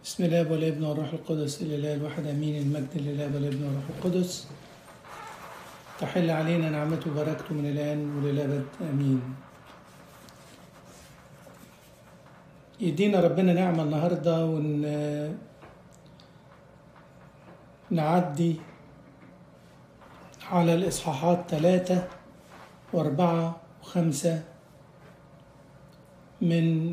بسم الله والابن والروح القدس الاله الواحد امين المجد لله والابن والروح القدس تحل علينا نعمته وبركته من الان وللابد امين يدينا ربنا نعمة النهاردة ون نعدي على الإصحاحات ثلاثة وأربعة وخمسة من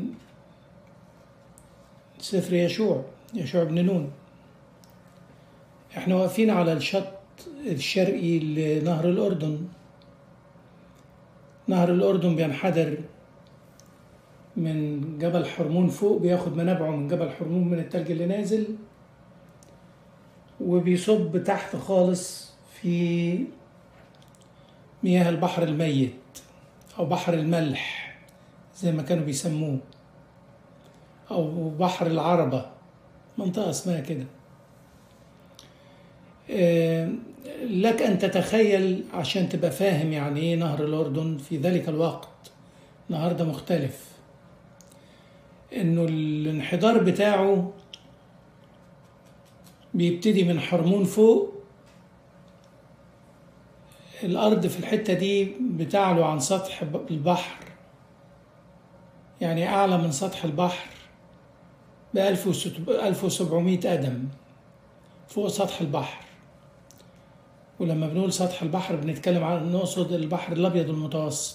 سفر يشوع يشوع بن نون احنا واقفين على الشط الشرقي لنهر الأردن نهر الأردن بينحدر من جبل حرمون فوق بياخد منابعه من جبل حرمون من التلج اللي نازل وبيصب تحت خالص في مياه البحر الميت أو بحر الملح زي ما كانوا بيسموه أو بحر العربة منطقة اسمها كده لك أن تتخيل عشان تبقى فاهم يعني إيه نهر الأردن في ذلك الوقت النهار ده مختلف إنه الانحدار بتاعه بيبتدي من حرمون فوق الأرض في الحتة دي بتعلو عن سطح البحر يعني أعلى من سطح البحر بألف وسبعمائة قدم فوق سطح البحر ولما بنقول سطح البحر بنتكلم عن نقصد البحر الأبيض المتوسط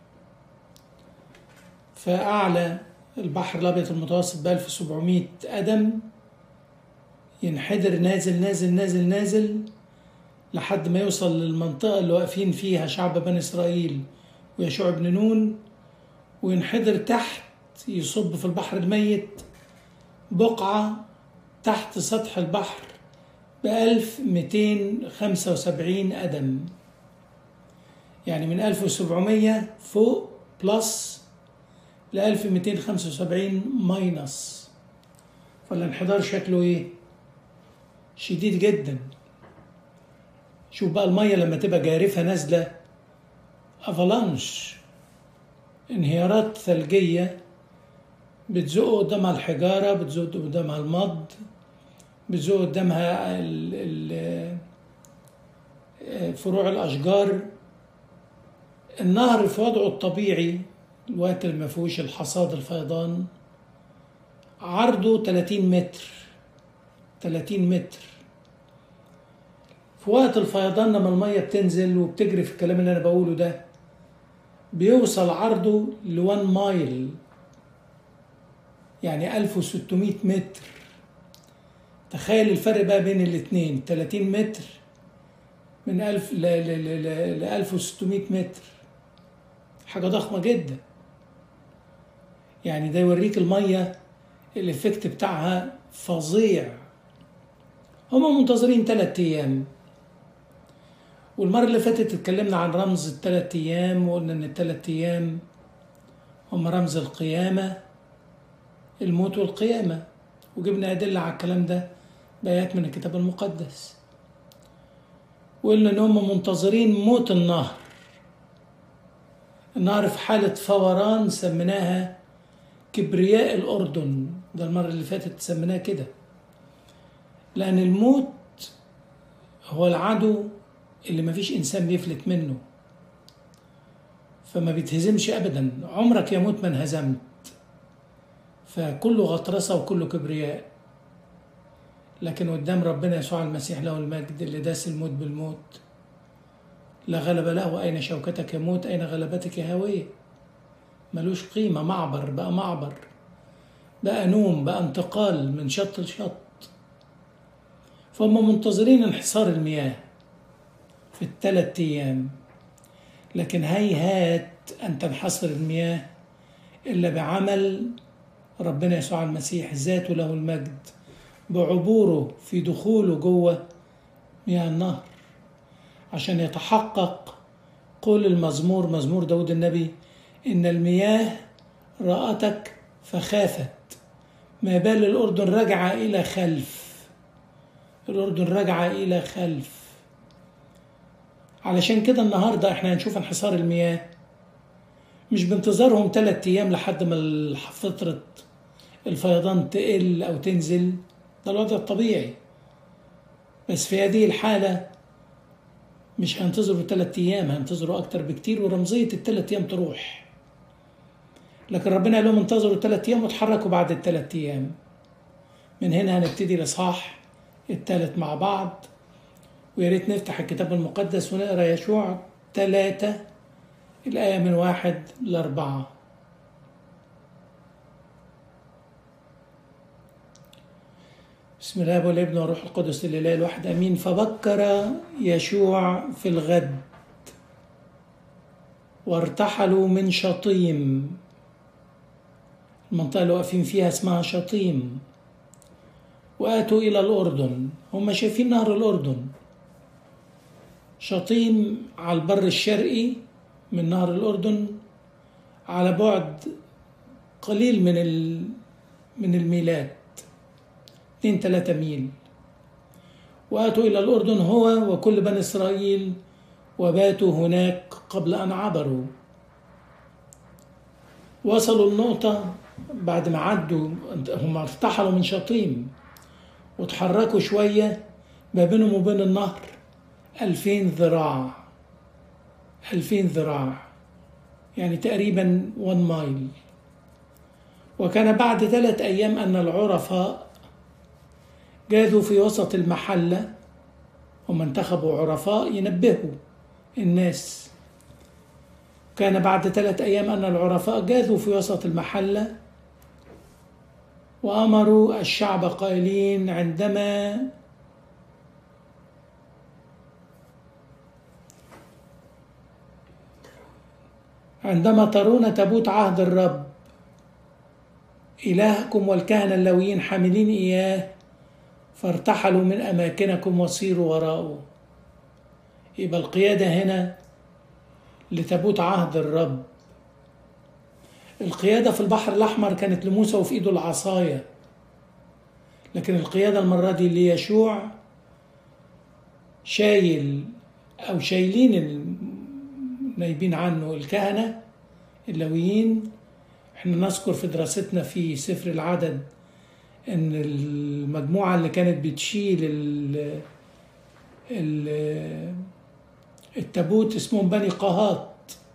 فأعلى البحر الأبيض المتوسط بألف وسبعمائة قدم ينحدر نازل نازل نازل نازل لحد ما يوصل للمنطقة اللي واقفين فيها شعب بني إسرائيل ويشوع بن نون وينحدر تحت يصب في البحر الميت بقعة تحت سطح البحر بألف ميتين خمسة وسبعين قدم يعني من ألف وسبعمية فوق بلس لألف ميتين خمسة وسبعين ماينس فالانحدار شكله إيه؟ شديد جدا شوف بقى المية لما تبقى جارفة نازلة أفالانش انهيارات ثلجية بتزق قدامها الحجارة بتزق قدامها المض بتزق قدامها ال ال فروع الأشجار النهر في وضعه الطبيعي الوقت اللي ما فيهوش الحصاد الفيضان عرضه 30 متر 30 متر في وقت الفيضان لما المية بتنزل وبتجري في الكلام اللي أنا بقوله ده بيوصل عرضه ل 1 مايل يعني 1600 متر تخيل الفرق بقى بين الاتنين 30 متر من 1000 ل ل 1600 متر حاجة ضخمة جدا يعني ده يوريك المية الإفكت بتاعها فظيع هما منتظرين تلات أيام والمرة اللي فاتت اتكلمنا عن رمز التلات أيام وقلنا إن التلات أيام هم رمز القيامة الموت والقيامة وجبنا أدلة على الكلام ده بآيات من الكتاب المقدس وقلنا إن هم منتظرين موت النهر النهر في حالة فوران سميناها كبرياء الأردن ده المرة اللي فاتت سميناها كده لأن الموت هو العدو اللي مفيش إنسان بيفلت منه فما بيتهزمش أبدا عمرك يا موت ما انهزمت فكله غطرسة وكله كبرياء لكن قدام ربنا يسوع المسيح له المجد اللي داس الموت بالموت لا غلب له أين شوكتك يا موت أين غلبتك يا هوية ملوش قيمة معبر بقى معبر بقى نوم بقى انتقال من شط لشط فهم منتظرين انحصار المياه في الثلاث أيام لكن هيهات أن تنحصر المياه إلا بعمل ربنا يسوع المسيح ذاته له المجد بعبوره في دخوله جوه مياه النهر عشان يتحقق قول المزمور مزمور داود النبي إن المياه رأتك فخافت ما بال الأردن رجع إلى خلف الأردن رجع إلى خلف علشان كده النهاردة احنا هنشوف انحصار المياه مش بانتظارهم ثلاثة أيام لحد ما فترة الفيضان تقل أو تنزل ده الوضع الطبيعي بس في هذه الحالة مش هينتظروا ثلاثة أيام هينتظروا أكتر بكتير ورمزية الثلاث أيام تروح لكن ربنا قال لهم انتظروا ثلاثة أيام وتحركوا بعد الثلاث أيام من هنا هنبتدي الإصحاح الثالث مع بعض ويا ريت نفتح الكتاب المقدس ونقرا يشوع ثلاثة الآية من واحد لأربعة بسم الله والابن والروح القدس لله الواحد امين فبكر يشوع في الغد وارتحلوا من شطيم المنطقة اللي واقفين فيها اسمها شطيم واتوا الى الاردن هم شايفين نهر الاردن شطيم على البر الشرقي من نهر الاردن على بعد قليل من من الميلات 2 3 ميل واتوا الى الاردن هو وكل بني اسرائيل وباتوا هناك قبل ان عبروا وصلوا النقطة بعد ما عدوا هم ارتحلوا من شطيم وتحركوا شوية ما بينهم وبين النهر ألفين ذراع ألفين ذراع يعني تقريبا ون مايل وكان بعد ثلاث أيام أن العرفاء جاذوا في وسط المحلة هم انتخبوا عرفاء ينبهوا الناس كان بعد ثلاث أيام أن العرفاء جاذوا في وسط المحلة وأمروا الشعب قائلين عندما عندما ترون تابوت عهد الرب إلهكم والكهنة اللويين حاملين إياه فارتحلوا من أماكنكم وسيروا وراءه يبقى القيادة هنا لتابوت عهد الرب القيادة في البحر الأحمر كانت لموسى وفي إيده العصاية لكن القيادة المرة دي ليشوع شايل أو شايلين نايبين عنه الكهنة اللويين احنا نذكر في دراستنا في سفر العدد ان المجموعة اللي كانت بتشيل ال ال التابوت اسمهم بني قهات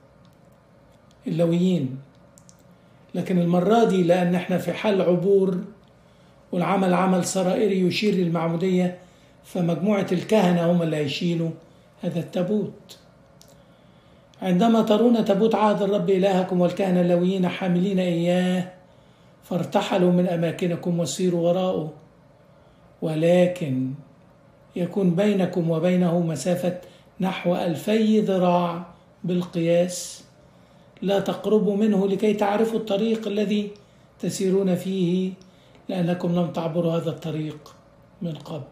اللويين لكن المرة دي لأن احنا في حال عبور والعمل عمل سرائري يشير للمعمودية فمجموعة الكهنة هم اللي هيشيلوا هذا التابوت عندما ترون تابوت عهد الرب إلهكم والكهنة اللويين حاملين إياه فارتحلوا من أماكنكم وسيروا وراءه ولكن يكون بينكم وبينه مسافة نحو ألفي ذراع بالقياس لا تقربوا منه لكي تعرفوا الطريق الذي تسيرون فيه لأنكم لم تعبروا هذا الطريق من قبل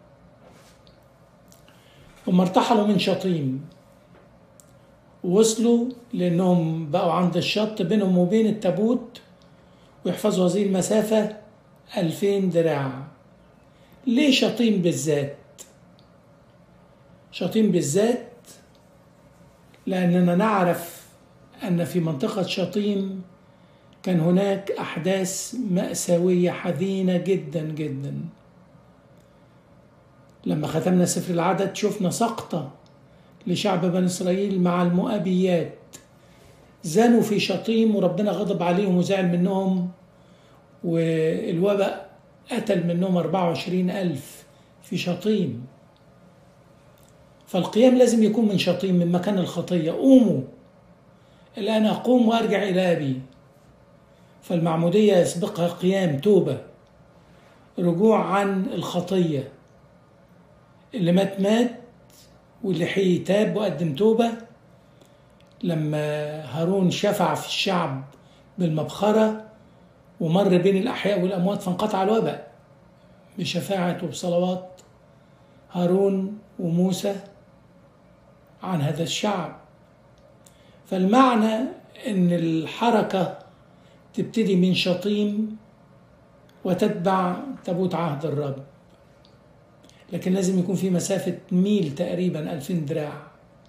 هم ارتحلوا من شطيم وصلوا لأنهم بقوا عند الشط بينهم وبين التابوت ويحفظوا هذه المسافة ألفين ذراع ليه شطيم بالذات شطيم بالذات لأننا نعرف أن في منطقة شطيم كان هناك أحداث مأساوية حزينة جدا جدا لما ختمنا سفر العدد شفنا سقطة لشعب بني إسرائيل مع المؤابيات زانوا في شطيم وربنا غضب عليهم وزعل منهم والوباء قتل منهم 24 ألف في شطيم فالقيام لازم يكون من شطيم من مكان الخطية قوموا الآن أقوم وأرجع إلى أبي فالمعمودية يسبقها قيام توبة رجوع عن الخطية اللي مات مات واللي حي تاب وقدم توبة لما هارون شفع في الشعب بالمبخرة ومر بين الأحياء والأموات فانقطع الوباء بشفاعة وبصلوات هارون وموسى عن هذا الشعب فالمعنى ان الحركه تبتدي من شطيم وتتبع تابوت عهد الرب لكن لازم يكون في مسافة ميل تقريبا ألفين دراع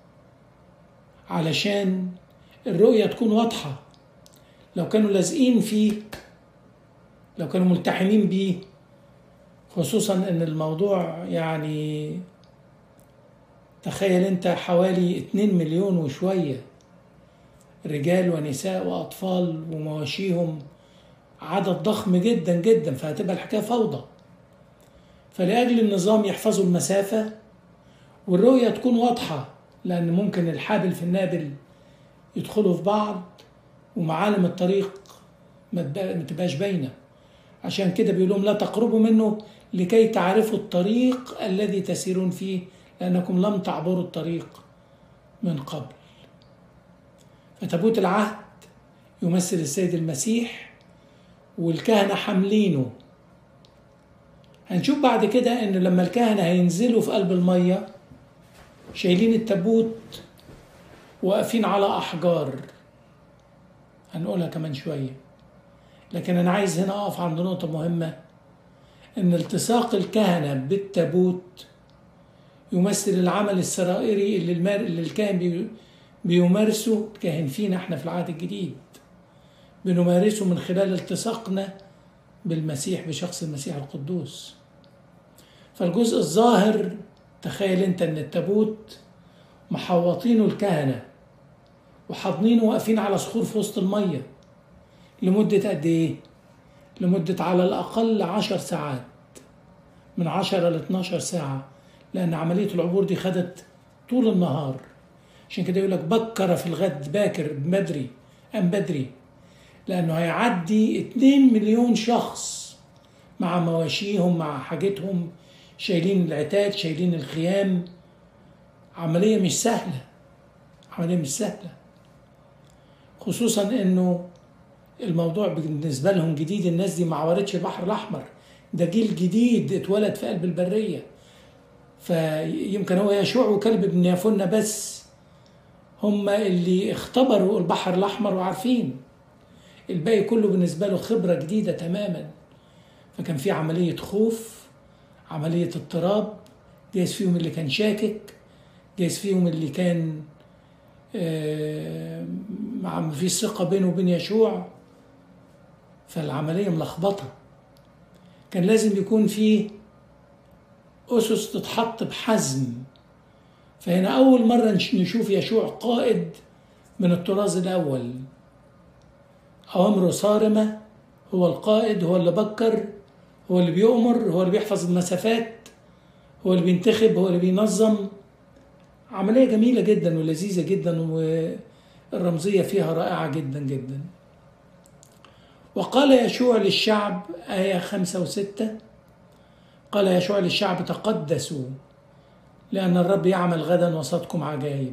علشان الرؤية تكون واضحة لو كانوا لازقين فيه لو كانوا ملتحمين بيه خصوصا ان الموضوع يعني تخيل انت حوالي 2 مليون وشوية رجال ونساء وأطفال ومواشيهم عدد ضخم جدا جدا فهتبقى الحكاية فوضى فلأجل النظام يحفظوا المسافة والرؤية تكون واضحة لأن ممكن الحابل في النابل يدخلوا في بعض ومعالم الطريق ما تبقاش باينة عشان كده بيقول لهم لا تقربوا منه لكي تعرفوا الطريق الذي تسيرون فيه لأنكم لم تعبروا الطريق من قبل فتابوت العهد يمثل السيد المسيح والكهنة حاملينه هنشوف بعد كده ان لما الكهنة هينزلوا في قلب المية شايلين التابوت واقفين على احجار هنقولها كمان شوية لكن انا عايز هنا اقف عند نقطة مهمة ان التصاق الكهنة بالتابوت يمثل العمل السرائري اللي, المار... اللي الكاهن بي... بيمارسه كاهن فينا احنا في العهد الجديد بنمارسه من خلال التصاقنا بالمسيح بشخص المسيح القدوس فالجزء الظاهر تخيل انت ان التابوت محوطينه الكهنه وحاضنينه واقفين على صخور في وسط الميه لمده قد ايه لمده على الاقل عشر ساعات من عشرة ل 12 ساعة لأن عملية العبور دي خدت طول النهار عشان كده يقول لك بكر في الغد باكر بدري أم بدري لأنه هيعدي 2 مليون شخص مع مواشيهم مع حاجتهم شايلين العتاد شايلين الخيام عملية مش سهلة عملية مش سهلة خصوصا انه الموضوع بالنسبة لهم جديد الناس دي ما عورتش البحر الأحمر ده جيل جديد اتولد في قلب البرية فيمكن هو يشوع وكلب بن يافنة بس هم اللي اختبروا البحر الأحمر وعارفين الباقي كله بالنسبة له خبرة جديدة تماما فكان في عملية خوف عملية اضطراب جايز فيهم اللي كان شاكك جايز فيهم اللي كان ما فيش ثقة بينه وبين يشوع فالعملية ملخبطة كان لازم يكون في أسس تتحط بحزم فهنا أول مرة نشوف يشوع قائد من الطراز الأول أوامره صارمة هو القائد هو اللي بكر هو اللي بيؤمر هو اللي بيحفظ المسافات هو اللي بينتخب هو اللي بينظم عملية جميلة جدا ولذيذة جدا والرمزية فيها رائعة جدا جدا وقال يشوع للشعب آية خمسة وستة قال يشوع للشعب تقدسوا لأن الرب يعمل غدا وسطكم عجائب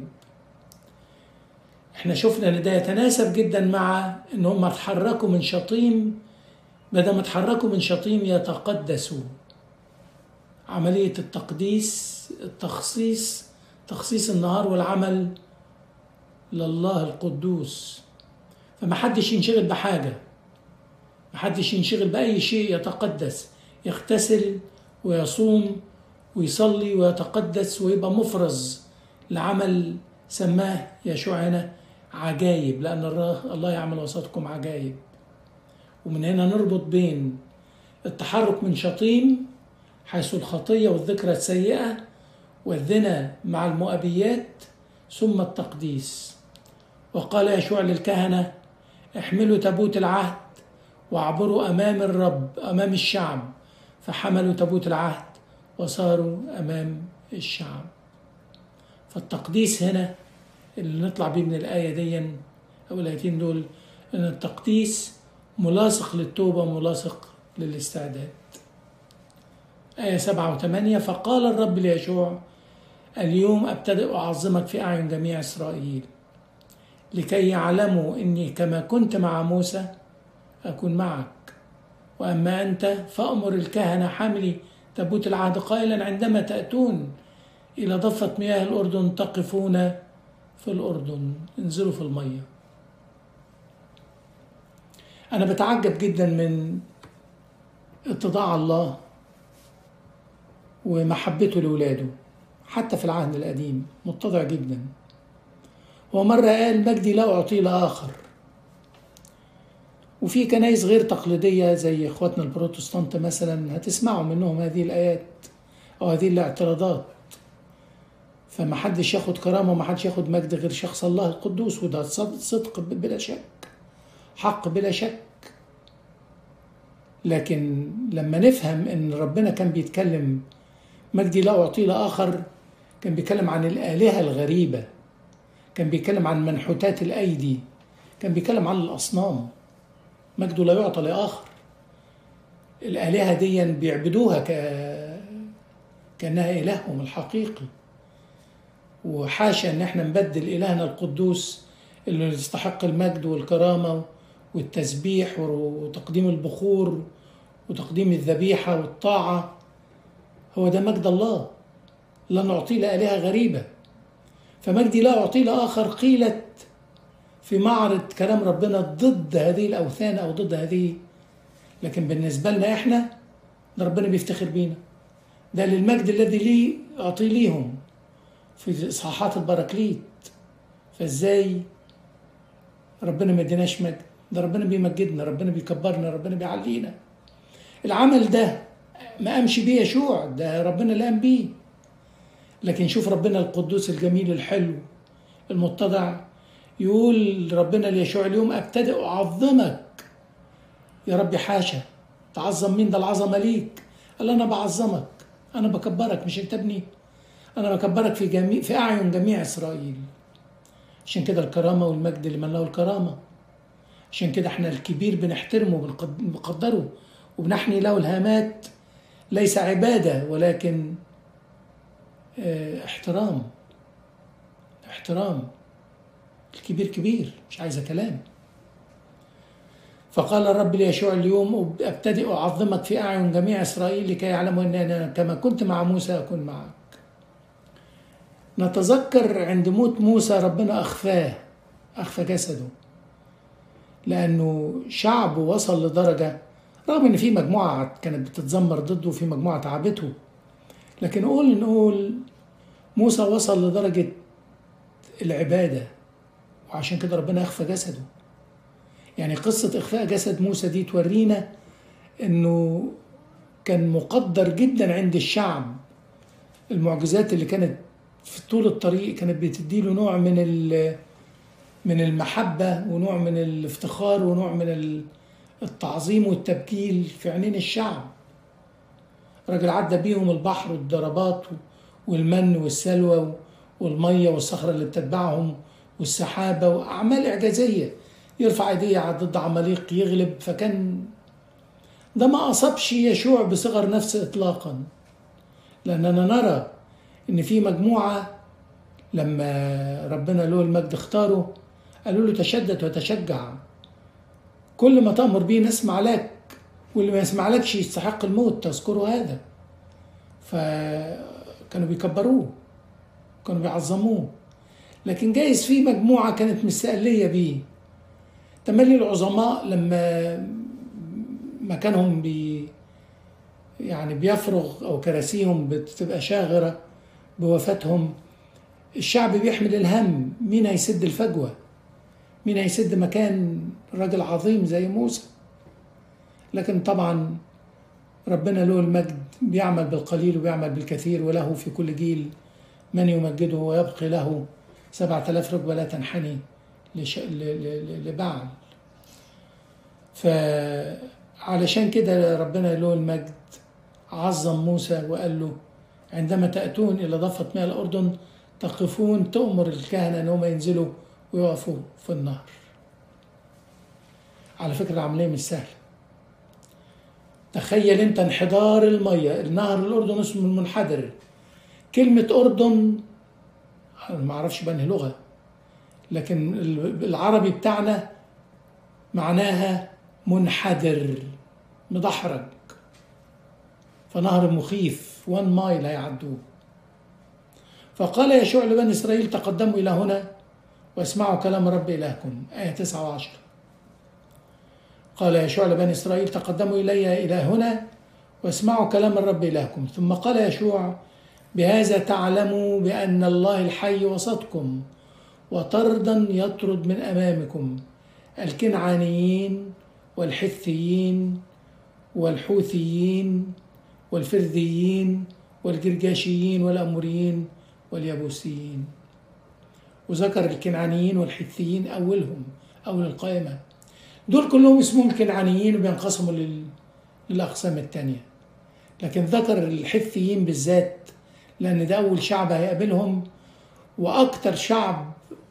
احنا شفنا ان ده يتناسب جدا مع ان هم اتحركوا من شطيم بدل ما اتحركوا من شطيم يتقدسوا عملية التقديس التخصيص تخصيص النهار والعمل لله القدوس فما حدش ينشغل بحاجة ما حدش ينشغل بأي شيء يتقدس يغتسل ويصوم ويصلي ويتقدس ويبقى مفرز لعمل سماه يشوع هنا عجايب لأن الله يعمل وسطكم عجايب ومن هنا نربط بين التحرك من شطيم حيث الخطية والذكرى السيئة والذنا مع المؤبيات ثم التقديس وقال يشوع للكهنة احملوا تابوت العهد واعبروا أمام الرب أمام الشعب فحملوا تابوت العهد وصاروا أمام الشعب فالتقديس هنا اللي نطلع بيه من الآية دي أو الآيتين دول إن التقديس ملاصق للتوبة ملاصق للاستعداد آية سبعة وثمانية فقال الرب ليشوع اليوم أبتدئ أعظمك في أعين جميع إسرائيل لكي يعلموا إني كما كنت مع موسى أكون معك وأما أنت فأمر الكهنة حملي تابوت العهد قائلا عندما تأتون إلى ضفة مياه الأردن تقفون في الأردن انزلوا في المية أنا بتعجب جدا من اتضاع الله ومحبته لولاده حتى في العهد القديم متضع جدا هو مرة قال مجدي لا أعطيه لآخر وفي كنايس غير تقليدية زي إخواتنا البروتستانت مثلا هتسمعوا منهم هذه الآيات أو هذه الاعتراضات فما حدش ياخد كرامة وما حدش ياخد مجد غير شخص الله القدوس وده صدق بلا شك حق بلا شك لكن لما نفهم ان ربنا كان بيتكلم مجدي لا أعطي لآخر كان بيتكلم عن الآلهة الغريبة كان بيتكلم عن منحوتات الأيدي كان بيتكلم عن الأصنام مجده لا يعطى لآخر الآلهة دي بيعبدوها ك... كأنها إلههم الحقيقي وحاشا إن احنا نبدل إلهنا القدوس اللي يستحق المجد والكرامة والتسبيح وتقديم البخور وتقديم الذبيحة والطاعة هو ده مجد الله لا نعطي لآلهة غريبة فمجدي لا أعطي لآخر قيلت في معرض كلام ربنا ضد هذه الأوثان أو ضد هذه لكن بالنسبة لنا إحنا ده ربنا بيفتخر بينا ده للمجد الذي لي أعطي ليهم في إصحاحات البراكليت فإزاي ربنا ما يديناش مجد ده ربنا بيمجدنا ربنا بيكبرنا ربنا بيعلينا العمل ده ما قامش بيه يشوع ده ربنا اللي قام بيه لكن شوف ربنا القدوس الجميل الحلو المتضع يقول ربنا ليشوع اليوم ابتدئ اعظمك يا رب حاشا تعظم مين ده العظمه ليك قال انا بعظمك انا بكبرك مش انت ابني انا بكبرك في جميع في اعين جميع اسرائيل عشان كده الكرامه والمجد لمن له الكرامه عشان كده احنا الكبير بنحترمه بنقدره وبنحني له الهامات ليس عباده ولكن احترام احترام الكبير كبير مش عايزه كلام فقال الرب ليشوع اليوم ابتدئ اعظمك في اعين جميع اسرائيل لكي يعلموا ان انا كما كنت مع موسى اكون معك نتذكر عند موت موسى ربنا اخفاه اخفى جسده لانه شعبه وصل لدرجه رغم ان في مجموعه كانت بتتذمر ضده وفي مجموعه تعبته لكن نقول نقول موسى وصل لدرجة العبادة وعشان كده ربنا أخفى جسده يعني قصة إخفاء جسد موسى دي تورينا إنه كان مقدر جدا عند الشعب المعجزات اللي كانت في طول الطريق كانت بتديله نوع من من المحبة ونوع من الافتخار ونوع من التعظيم والتبجيل في عينين الشعب راجل عدى بيهم البحر والضربات والمن والسلوى والمية والصخرة اللي بتتبعهم والسحابة وأعمال إعجازية يرفع ايديه ضد عماليق يغلب فكان ده ما أصابش يشوع بصغر نفس إطلاقا لأننا نرى إن في مجموعة لما ربنا له المجد اختاره قالوا له تشدد وتشجع كل ما تأمر به نسمع لك واللي ما يسمع لكش يستحق الموت تذكروا هذا فكانوا بيكبروه كانوا بيعظموه لكن جايز في مجموعة كانت مستقلية بيه تملي العظماء لما مكانهم بي يعني بيفرغ أو كراسيهم بتبقى شاغرة بوفاتهم الشعب بيحمل الهم مين هيسد الفجوة مين هيسد مكان راجل عظيم زي موسى لكن طبعا ربنا له المجد بيعمل بالقليل وبيعمل بالكثير وله في كل جيل من يمجده ويبقي له سبعة آلاف ركبة لا تنحني لش... ل... ل... لبعل فعلشان كده ربنا له المجد عظم موسى وقال له عندما تأتون إلى ضفة ماء الأردن تقفون تؤمر الكهنة أنهم ينزلوا ويقفوا في النهر على فكرة العملية مش سهلة تخيل انت انحدار المية النهر الأردن اسمه المنحدر كلمة أردن ما اعرفش بأنهي لغة لكن العربي بتاعنا معناها منحدر مدحرج فنهر مخيف وان مايل هيعدوه فقال يشوع لبني إسرائيل تقدموا إلى هنا واسمعوا كلام رب إلهكم آية 9 وعشرة قال يشوع لبني إسرائيل تقدموا إلي إلى هنا واسمعوا كلام الرب إلهكم ثم قال يشوع بهذا تعلموا بأن الله الحي وسطكم وطردا يطرد من أمامكم الكنعانيين والحثيين والحوثيين والفرذيين والجرجاشيين والأموريين واليابوسيين وذكر الكنعانيين والحثيين أولهم أول القائمة دول كلهم اسمهم كنعانيين وبينقسموا لل... للأقسام التانية لكن ذكر الحثيين بالذات لأن ده أول شعب هيقابلهم وأكتر شعب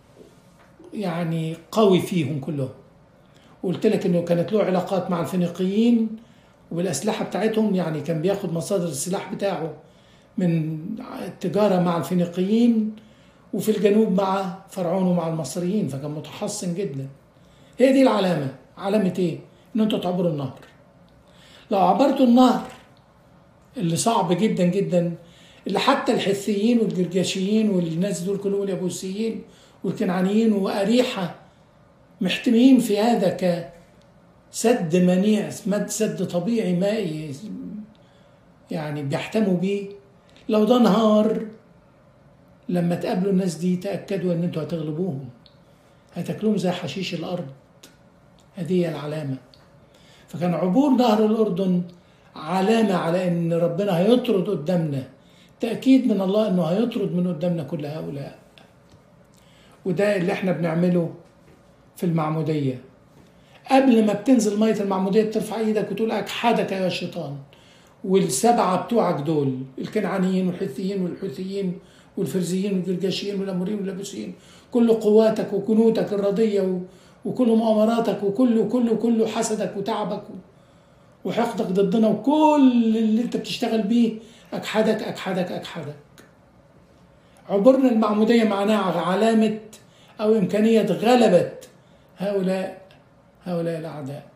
يعني قوي فيهم كلهم وقلت لك إنه كانت له علاقات مع الفينيقيين وبالأسلحة بتاعتهم يعني كان بياخد مصادر السلاح بتاعه من التجارة مع الفينيقيين وفي الجنوب مع فرعون ومع المصريين فكان متحصن جدا هي دي العلامة علامة ايه؟ ان انتوا تعبروا النهر لو عبرتوا النهر اللي صعب جدا جدا اللي حتى الحثيين والجرجاشيين والناس دول كلهم اليابوسيين والكنعانيين وأريحة محتمين في هذا كسد منيع سد طبيعي مائي يعني بيحتموا بيه لو ده نهار لما تقابلوا الناس دي تأكدوا ان انتوا هتغلبوهم هتاكلوهم زي حشيش الارض هذه هي العلامة فكان عبور نهر الأردن علامة على ان ربنا هيطرد قدامنا تأكيد من الله انه هيطرد من قدامنا كل هؤلاء وده اللي احنا بنعمله في المعمودية قبل ما بتنزل مية المعمودية بترفع ايدك وتقول اجحدك يا الشيطان والسبعة بتوعك دول الكنعانيين والحثيين والحوثيين والفرزيين والجرجاشيين والاموريين واللابوسيين كل قواتك وكنوتك الرضيه وكل مؤامراتك وكل كل كل حسدك وتعبك وحقدك ضدنا وكل اللي انت بتشتغل بيه اجحدك اجحدك اجحدك عبرنا المعموديه معناها علامه او امكانيه غلبه هؤلاء هؤلاء الاعداء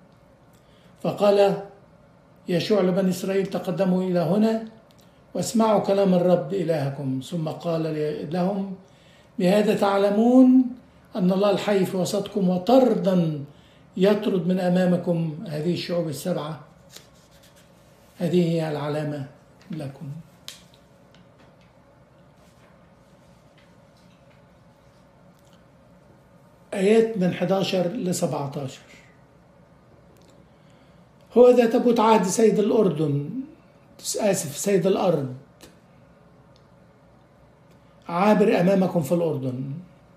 فقال يشوع لبني اسرائيل تقدموا الى هنا واسمعوا كلام الرب إلهكم ثم قال لهم بهذا تعلمون أن الله الحي في وسطكم وطردا يطرد من أمامكم هذه الشعوب السبعة هذه هي العلامة لكم آيات من 11 ل 17 هو ذا تبوت عهد سيد الأردن آسف سيد الأرض عابر أمامكم في الأردن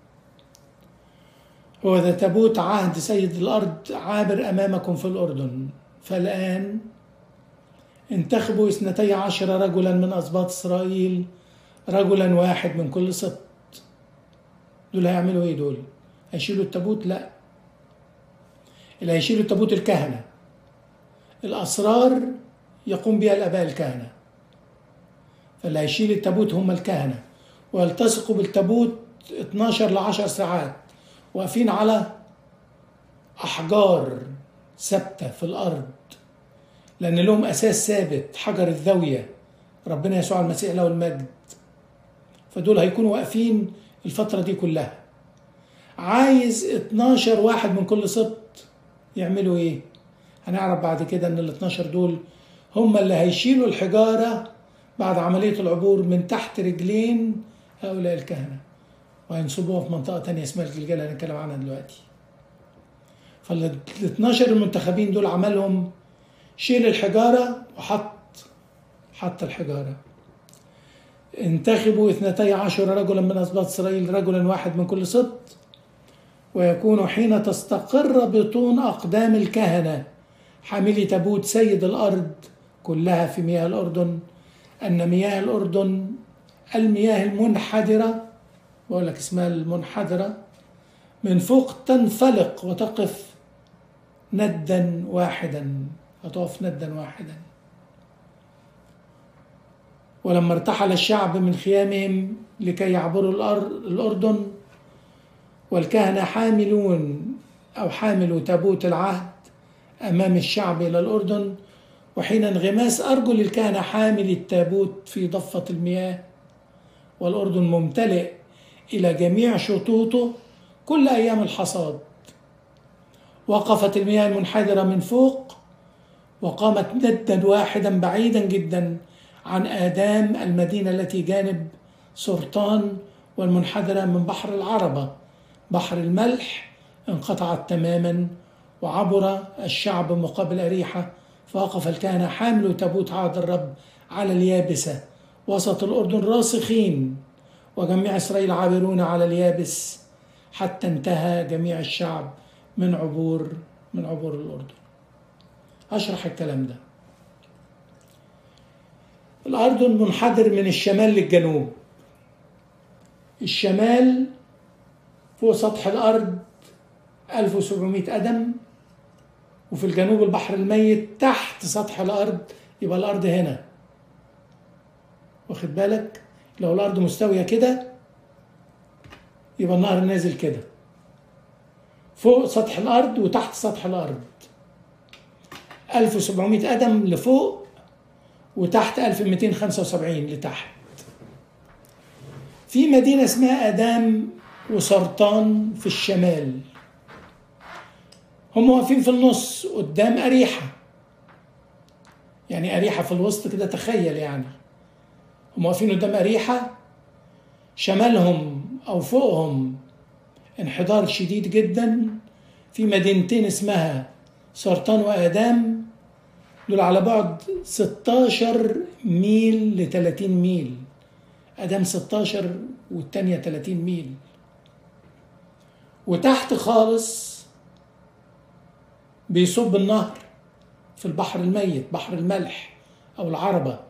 هو ذا تبوت عهد سيد الأرض عابر أمامكم في الأردن فالآن انتخبوا اثنتي عشر رجلا من أسباط إسرائيل رجلا واحد من كل سبط دول هيعملوا ايه دول هيشيلوا التابوت لا اللي هيشيلوا التابوت الكهنة الأسرار يقوم بها الآباء الكهنة فاللي هيشيل التابوت هم الكهنة ويلتصقوا بالتابوت 12 ل 10 ساعات واقفين على أحجار ثابتة في الأرض لأن لهم أساس ثابت حجر الذوية ربنا يسوع المسيح له المجد فدول هيكونوا واقفين الفترة دي كلها عايز 12 واحد من كل سبط يعملوا ايه هنعرف بعد كده ان ال 12 دول هم اللي هيشيلوا الحجارة بعد عملية العبور من تحت رجلين هؤلاء الكهنة وهينصبوها في منطقة تانية اسمها الجلجال هنتكلم عنها دلوقتي فال 12 المنتخبين دول عملهم شيل الحجارة وحط حط الحجارة انتخبوا اثنتي عشر رجلا من أسباط إسرائيل رجلا واحد من كل سبط ويكون حين تستقر بطون أقدام الكهنة حاملي تابوت سيد الأرض كلها في مياه الأردن أن مياه الأردن المياه المنحدرة بقول لك اسمها المنحدرة من فوق تنفلق وتقف ندا واحدا هتقف ندا واحدا ولما ارتحل الشعب من خيامهم لكي يعبروا الأردن والكهنة حاملون أو حاملوا تابوت العهد أمام الشعب إلى الأردن وحين انغماس أرجل الكهنة حامل التابوت في ضفة المياه والأردن ممتلئ إلى جميع شطوطه كل أيام الحصاد وقفت المياه المنحدرة من فوق وقامت ندا واحدا بعيدا جدا عن آدام المدينة التي جانب سرطان والمنحدرة من بحر العربة بحر الملح انقطعت تماما وعبر الشعب مقابل أريحة فوقف الكهنة حاملوا تابوت عهد الرب على اليابسة وسط الأردن راسخين وجميع إسرائيل عابرون على اليابس حتى انتهى جميع الشعب من عبور من عبور الأردن أشرح الكلام ده الأردن منحدر من الشمال للجنوب الشمال فوق سطح الأرض 1700 قدم وفي الجنوب البحر الميت تحت سطح الأرض يبقى الأرض هنا واخد بالك لو الأرض مستوية كده يبقى النهر نازل كده فوق سطح الأرض وتحت سطح الأرض 1700 قدم لفوق وتحت 1275 لتحت في مدينة اسمها أدام وسرطان في الشمال هم واقفين في النص قدام أريحة يعني أريحة في الوسط كده تخيل يعني هم واقفين قدام أريحة شمالهم أو فوقهم انحدار شديد جدا في مدينتين اسمها سرطان وآدام دول على بعد 16 ميل ل 30 ميل ادام 16 والتانية 30 ميل وتحت خالص بيصب النهر في البحر الميت بحر الملح او العربة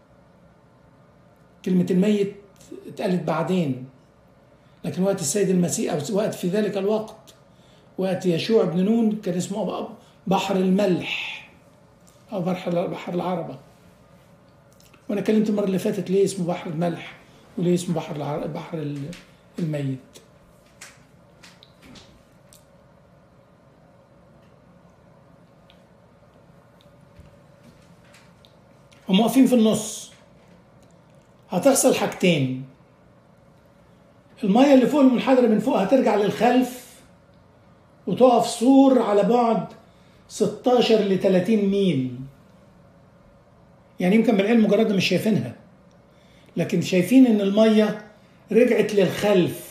كلمة الميت اتقالت بعدين لكن وقت السيد المسيح او وقت في ذلك الوقت وقت يشوع بن نون كان اسمه بحر الملح او بحر بحر العربة وانا كلمت المره اللي فاتت ليه اسمه بحر الملح وليه اسمه بحر العر... بحر الميت هم واقفين في النص هتحصل حاجتين المية اللي فوق المنحدرة من فوق هترجع للخلف وتقف سور على بعد 16 ل 30 ميل يعني يمكن بالعلم مجرد مش شايفينها لكن شايفين ان الميه رجعت للخلف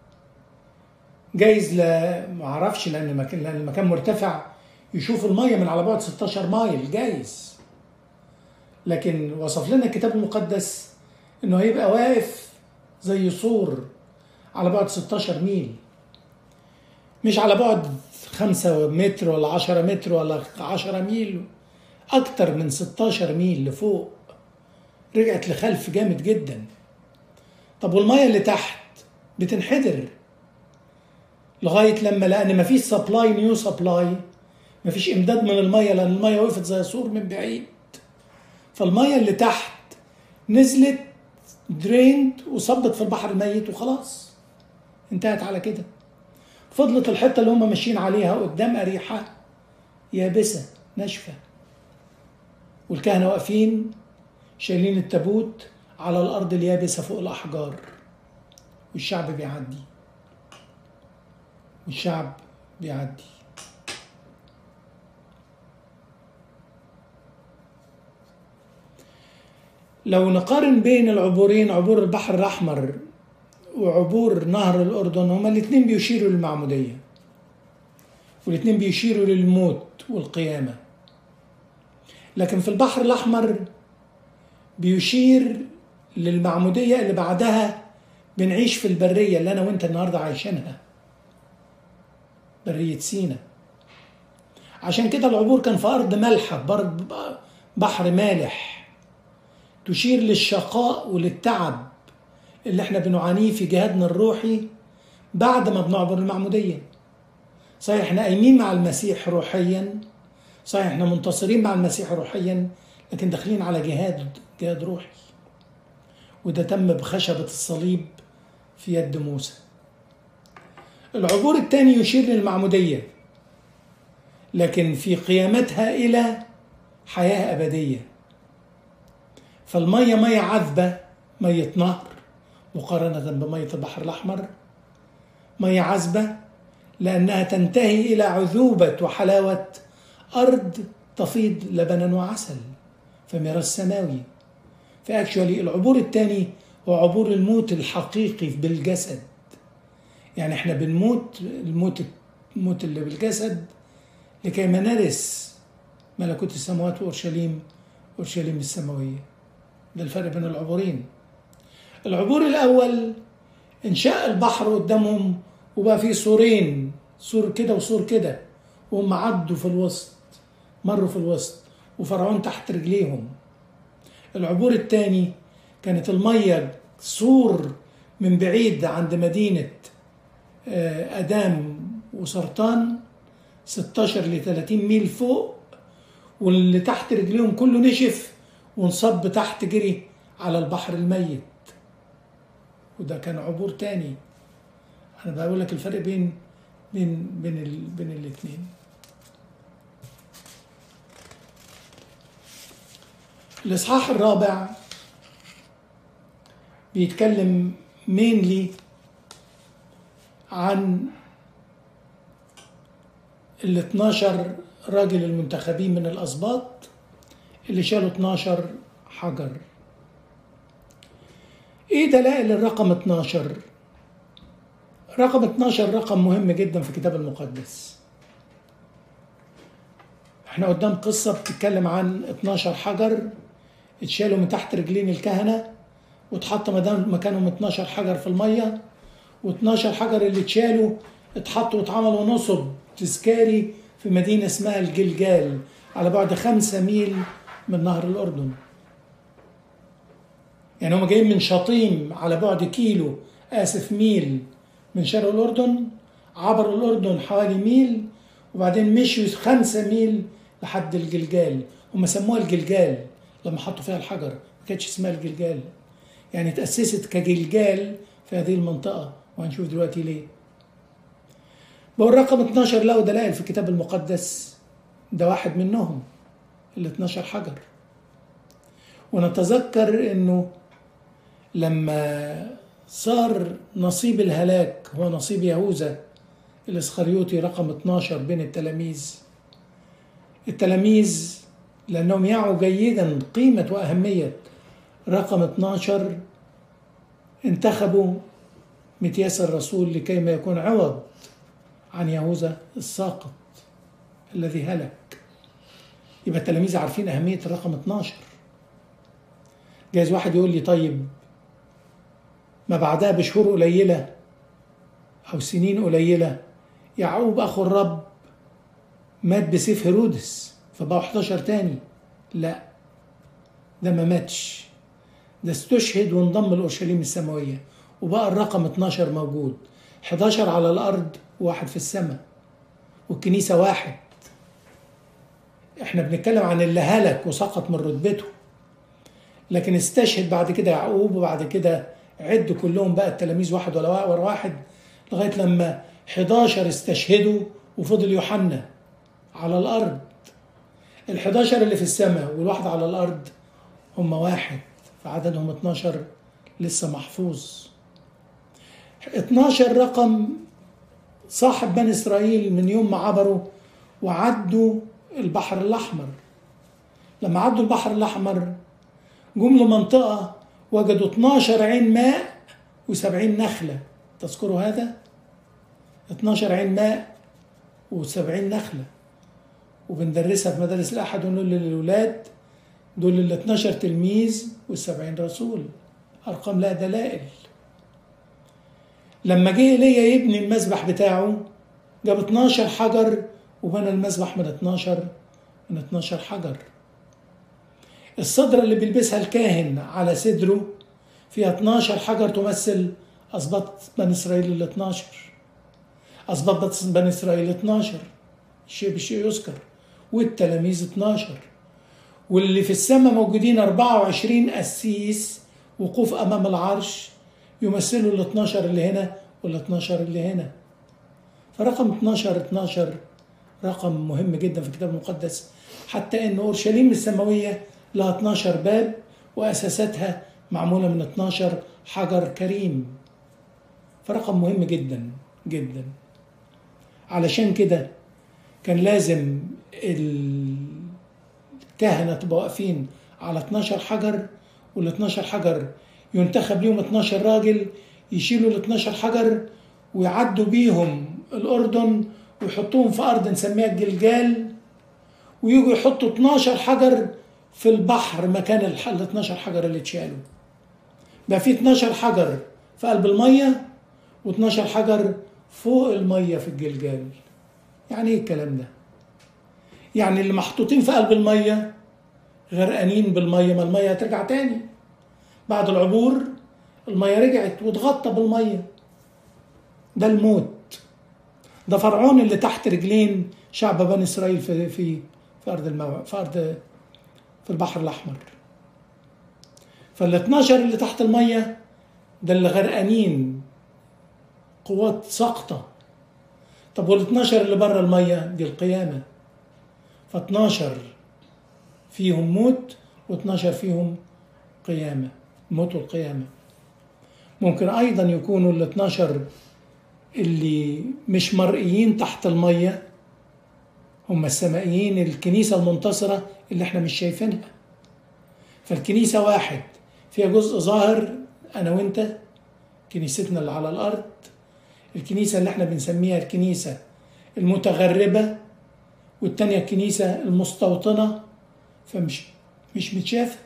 جايز لا ما اعرفش لان المكان لان المكان مرتفع يشوف الميه من على بعد 16 مايل جايز لكن وصف لنا الكتاب المقدس انه هيبقى واقف زي سور على بعد 16 ميل مش على بعد خمسة متر ولا عشرة متر ولا عشرة ميل أكتر من 16 ميل لفوق رجعت لخلف جامد جدا طب والمية اللي تحت بتنحدر لغاية لما لأن مفيش سبلاي نيو سبلاي مفيش إمداد من المية لأن المية وقفت زي سور من بعيد فالمية اللي تحت نزلت دريند وصبت في البحر الميت وخلاص انتهت على كده فضلت الحتة اللي هم ماشيين عليها قدام أريحة يابسة ناشفة والكهنة واقفين شايلين التابوت على الأرض اليابسة فوق الأحجار والشعب بيعدي والشعب بيعدي لو نقارن بين العبورين عبور البحر الأحمر وعبور نهر الأردن هما الاتنين بيشيروا للمعمودية والاتنين بيشيروا للموت والقيامة لكن في البحر الأحمر بيشير للمعمودية اللي بعدها بنعيش في البرية اللي أنا وأنت النهاردة عايشينها برية سينا عشان كده العبور كان في أرض مالحة بحر مالح تشير للشقاء وللتعب اللي احنا بنعانيه في جهادنا الروحي بعد ما بنعبر المعمودية صحيح احنا قايمين مع المسيح روحيا صحيح احنا منتصرين مع المسيح روحيا لكن داخلين على جهاد جهاد روحي وده تم بخشبة الصليب في يد موسى العبور الثاني يشير للمعمودية لكن في قيامتها إلى حياة أبدية فالمية مية عذبة مية نهر مقارنة بمية البحر الأحمر مية عذبة لأنها تنتهي إلى عذوبة وحلاوة أرض تفيض لبنا وعسل فميراث سماوي فاكشولي العبور الثاني هو عبور الموت الحقيقي بالجسد يعني احنا بنموت الموت الموت اللي بالجسد لكي ما نرث ملكوت السماوات وأورشليم أورشليم السماوية ده الفرق بين العبورين العبور الأول انشاء البحر قدامهم وبقى فيه سورين سور كده وسور كده وهم عدوا في الوسط مروا في الوسط وفرعون تحت رجليهم العبور الثاني كانت المية سور من بعيد عند مدينة أدام وسرطان 16 ل 30 ميل فوق واللي تحت رجليهم كله نشف وانصب تحت جري على البحر الميت وده كان عبور تاني انا بقول لك الفرق بين بين بين ال... بين الاثنين الاصحاح الرابع بيتكلم مينلي عن ال 12 راجل المنتخبين من الاسباط اللي شالوا 12 حجر ايه دلائل الرقم 12 رقم 12 رقم مهم جدا في الكتاب المقدس احنا قدام قصة بتتكلم عن 12 حجر اتشالوا من تحت رجلين الكهنة واتحط مكانهم 12 حجر في المية و12 حجر اللي اتشالوا اتحطوا واتعملوا نصب تذكاري في مدينة اسمها الجلجال على بعد خمسة ميل من نهر الأردن يعني هم جايين من شطيم على بعد كيلو آسف ميل من شرق الأردن عبروا الأردن حوالي ميل وبعدين مشوا خمسة ميل لحد الجلجال هم سموها الجلجال لما حطوا فيها الحجر ما كانتش اسمها الجلجال يعني تأسست كجلجال في هذه المنطقة وهنشوف دلوقتي ليه بقول رقم 12 له دلائل في الكتاب المقدس ده واحد منهم ال 12 حجر ونتذكر انه لما صار نصيب الهلاك هو نصيب يهوذا الاسخريوطي رقم 12 بين التلاميذ التلاميذ لانهم يعوا جيدا قيمه واهميه رقم 12 انتخبوا متياس الرسول لكي ما يكون عوض عن يهوذا الساقط الذي هلك يبقى التلاميذ عارفين أهمية الرقم 12 جايز واحد يقول لي طيب ما بعدها بشهور قليلة أو سنين قليلة يعقوب أخو الرب مات بسيف هيرودس فبقوا 11 تاني لا ده ما ماتش ده استشهد وانضم لأورشليم السماوية وبقى الرقم 12 موجود 11 على الأرض وواحد في السماء والكنيسة واحد احنا بنتكلم عن اللي هلك وسقط من رتبته لكن استشهد بعد كده يعقوب وبعد كده عدوا كلهم بقى التلاميذ واحد ولا ورا واحد لغايه لما 11 استشهدوا وفضل يوحنا على الارض ال 11 اللي في السماء والواحد على الارض هم واحد فعددهم 12 لسه محفوظ 12 رقم صاحب بني اسرائيل من يوم ما عبروا وعدوا البحر الاحمر لما عدوا البحر الاحمر جم لمنطقه وجدوا 12 عين ماء و70 نخله تذكروا هذا 12 عين ماء و70 نخله وبندرسها في مدارس الاحد ونقول للاولاد دول ال 12 تلميذ وال70 رسول ارقام لها دلائل لما جه ايليا يبني المسبح بتاعه جاب 12 حجر وبنى المسبح من 12 من 12 حجر الصدرة اللي بيلبسها الكاهن على صدره فيها 12 حجر تمثل أسباط بني إسرائيل ال 12 أسباط بني إسرائيل 12 شيء بشيء يذكر والتلاميذ 12 واللي في السماء موجودين 24 قسيس وقوف أمام العرش يمثلوا ال 12 اللي هنا وال 12 اللي هنا فرقم 12 12 رقم مهم جدا في الكتاب المقدس حتى ان اورشليم السماويه لها 12 باب واساساتها معموله من 12 حجر كريم فرقم مهم جدا جدا علشان كده كان لازم الكهنه تبقى واقفين على 12 حجر وال 12 حجر ينتخب ليهم 12 راجل يشيلوا ال 12 حجر ويعدوا بيهم الأردن ويحطوهم في أرض نسميها الجلجال ويجوا يحطوا 12 حجر في البحر مكان ال 12 حجر اللي اتشالوا بقى في 12 حجر في قلب المية و12 حجر فوق المية في الجلجال يعني ايه الكلام ده يعني اللي محطوطين في قلب المية غرقانين بالمية ما المية هترجع تاني بعد العبور المية رجعت واتغطى بالمية ده الموت ده فرعون اللي تحت رجلين شعب بني اسرائيل في في في ارض المو... في ارض في البحر الاحمر فال 12 اللي تحت الميه ده اللي غرقانين قوات ساقطه طب وال 12 اللي بره الميه دي القيامه ف 12 فيهم موت و12 فيهم قيامه موت والقيامه ممكن ايضا يكونوا ال 12 اللي مش مرئيين تحت الميه هم السمائيين الكنيسه المنتصره اللي احنا مش شايفينها فالكنيسه واحد فيها جزء ظاهر انا وانت كنيستنا اللي على الارض الكنيسه اللي احنا بنسميها الكنيسه المتغربه والتانية الكنيسه المستوطنه فمش مش متشافه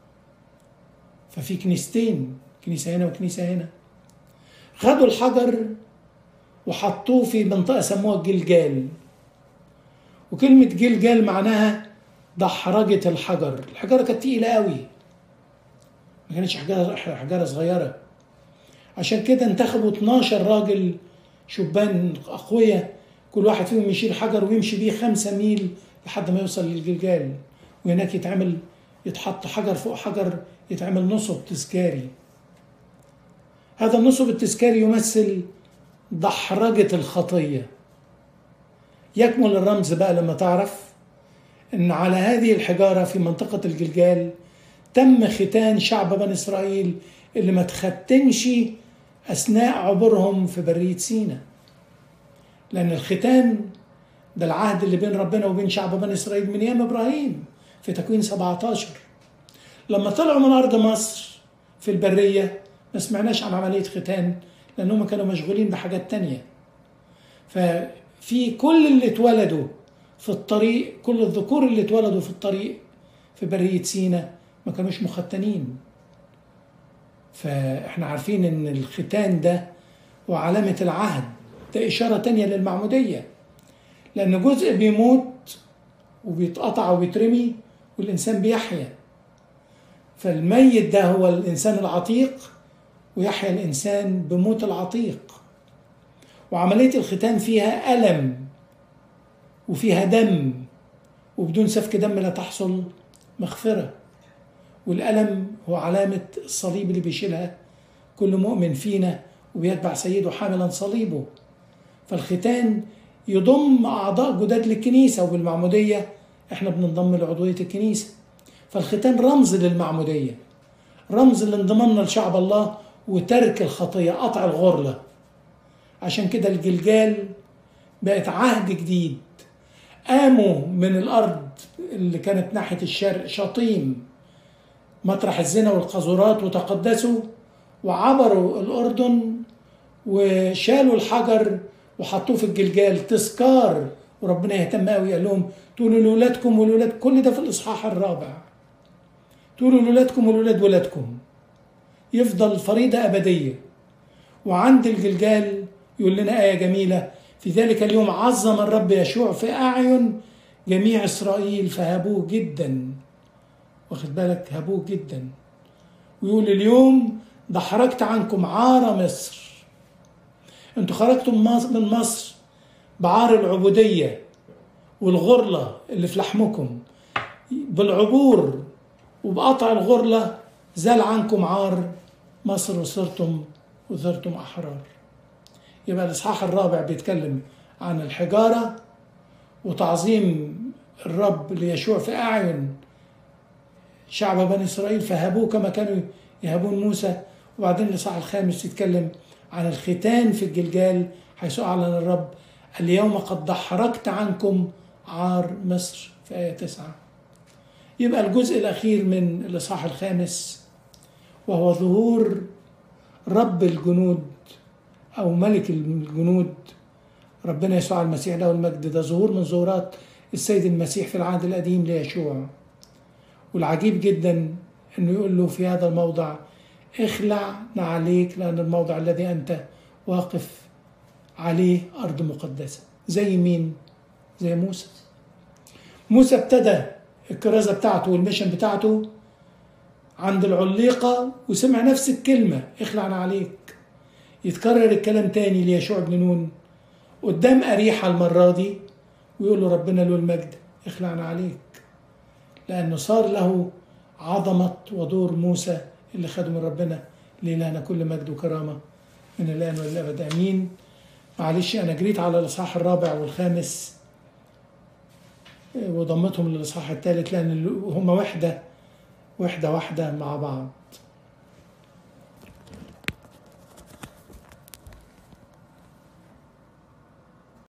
ففي كنيستين كنيسه هنا وكنيسه هنا خدوا الحجر وحطوه في منطقه سموها الجلجال وكلمه جلجال معناها دحرجه الحجر الحجره كانت تقيله قوي ما كانتش حجاره حجاره صغيره عشان كده انتخبوا 12 راجل شبان اقوياء كل واحد فيهم يشيل حجر ويمشي بيه خمسة ميل لحد ما يوصل للجلجال وهناك يتعمل يتحط حجر فوق حجر يتعمل نصب تذكاري هذا النصب التذكاري يمثل دحرجة الخطية يكمل الرمز بقى لما تعرف ان على هذه الحجارة في منطقة الجلجال تم ختان شعب بني اسرائيل اللي ما تختنش اثناء عبورهم في برية سينا لان الختان ده العهد اللي بين ربنا وبين شعب بني اسرائيل من ايام ابراهيم في تكوين 17 لما طلعوا من ارض مصر في البريه ما سمعناش عن عمليه ختان لانهم كانوا مشغولين بحاجات تانية ففي كل اللي اتولدوا في الطريق كل الذكور اللي اتولدوا في الطريق في برية سينا ما كانوش مختنين فاحنا عارفين ان الختان ده هو علامة العهد ده إشارة تانية للمعمودية لأن جزء بيموت وبيتقطع وبيترمي والإنسان بيحيا فالميت ده هو الإنسان العتيق ويحيا الإنسان بموت العتيق وعملية الختان فيها ألم وفيها دم وبدون سفك دم لا تحصل مغفرة والألم هو علامة الصليب اللي بيشيلها كل مؤمن فينا وبيتبع سيده حاملا صليبه فالختان يضم أعضاء جداد للكنيسة وبالمعمودية احنا بننضم لعضوية الكنيسة فالختان رمز للمعمودية رمز لانضمامنا لشعب الله وترك الخطية قطع الغرلة عشان كده الجلجال بقت عهد جديد قاموا من الأرض اللي كانت ناحية الشرق شطيم مطرح الزنا والقاذورات وتقدسوا وعبروا الأردن وشالوا الحجر وحطوه في الجلجال تذكار وربنا يهتم قوي قال لهم تقولوا لولادكم ولولاد كل ده في الإصحاح الرابع تقولوا لولادكم ولولاد ولادكم يفضل فريضة أبدية وعند الجلجال يقول لنا آية جميلة في ذلك اليوم عظم الرب يشوع في أعين جميع إسرائيل فهبوه جدا واخد بالك هبوه جدا ويقول اليوم دحرجت عنكم عار مصر انتوا خرجتم من مصر بعار العبودية والغرلة اللي في لحمكم بالعبور وبقطع الغرلة زال عنكم عار مصر وصرتم وصرتم أحرار يبقى الإصحاح الرابع بيتكلم عن الحجارة وتعظيم الرب ليشوع في أعين شعب بني إسرائيل فهبوه كما كانوا يهبون موسى وبعدين الإصحاح الخامس يتكلم عن الختان في الجلجال حيث أعلن الرب اليوم قد دحرجت عنكم عار مصر في آية تسعة يبقى الجزء الأخير من الإصحاح الخامس وهو ظهور رب الجنود أو ملك الجنود ربنا يسوع المسيح له المجد ده ظهور من ظهورات السيد المسيح في العهد القديم ليشوع والعجيب جدا انه يقول له في هذا الموضع اخلع نعليك لان الموضع الذي انت واقف عليه ارض مقدسه زي مين زي موسى موسى ابتدى الكرازه بتاعته والميشن بتاعته عند العليقه وسمع نفس الكلمه اخلع نعليك يتكرر الكلام تاني ليشوع بن نون قدام أريحة المرة دي ويقول له ربنا له المجد اخلعنا عليك لأنه صار له عظمة ودور موسى اللي خده من ربنا لنا كل مجد وكرامة من الآن والأبد آمين معلش أنا جريت على الإصحاح الرابع والخامس وضمتهم للإصحاح الثالث لأن هم وحدة وحدة واحدة مع بعض